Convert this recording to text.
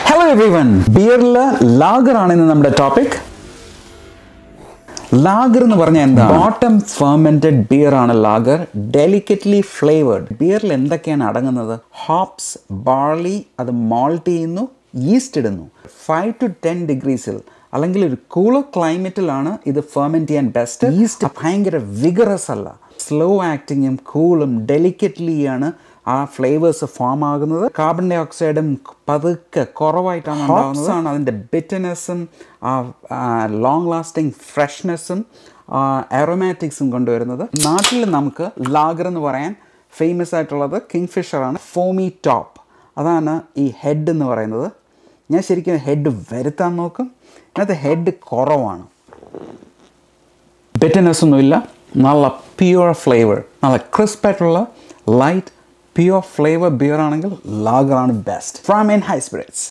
hello everyone ബിയറിൽ lager ആണ് ഇന്ന് നമ്മുടെ ടോപ്പിക് ലാഗർ എന്ന് പറഞ്ഞാൽ എന്താ ബോട്ടം ഫെർമെന്റഡ് ബിയർ ആണ് ലാഗർ ഡെലിക്കറ്റ്ലി ഫ്ലേവേർഡ് ബിയറിൽ എന്തൊക്കെയാണ് അടങ്ങുന്നത് ഹോപ്സ് ബാർലി അത് മോൾട്ട് ചെയ്യുന്നു ഈസ്റ്റ് ഇടുന്നു ഫൈവ് ടു ടെൻ ഡിഗ്രീസിൽ അല്ലെങ്കിൽ ഒരു കൂളർ ക്ലൈമറ്റിലാണ് ഇത് ഫെർമെന്റ് ചെയ്യാൻ ബെസ്റ്റ് ഈസ്റ്റ് ഭയങ്കര വിഗറസ് അല്ല സ്ലോ ആക്ടിങ്ങും കൂളും ഡെലിക്കറ്റ്ലിയാണ് ആ ഫ്ലേവേഴ്സ് ഫോം ആകുന്നത് കാർബൺ ഡൈ ഓക്സൈഡും പതുക്കെ കുറവായിട്ടാണ് ഉണ്ടാകുന്നത് ആണ് അതിൻ്റെ ബിറ്റനെസ്സും ആ ലോങ് ലാസ്റ്റിംഗ് ഫ്രഷ്നെസ്സും അറോമാറ്റിക്സും കൊണ്ടുവരുന്നത് നാട്ടിൽ നമുക്ക് ലാഗർ എന്ന് പറയാൻ ഫേമസ് ആയിട്ടുള്ളത് കിങ് ഫിഷറാണ് ഫോമി ടോപ്പ് അതാണ് ഈ ഹെഡ് എന്ന് പറയുന്നത് ഞാൻ ശരിക്കും ഹെഡ് വരുത്താൻ നോക്കും ഇതിനകത്ത് ഹെഡ് കുറവാണ് ബിറ്റനെസ് ഒന്നുമില്ല നല്ല പ്യുവർ ഫ്ലേവർ നല്ല ക്രിസ്പായിട്ടുള്ള ലൈറ്റ് പ്യുവർ ഫ്ലേവർ ബിയർ ആണെങ്കിൽ ലാഗറാണ് best from in high spirits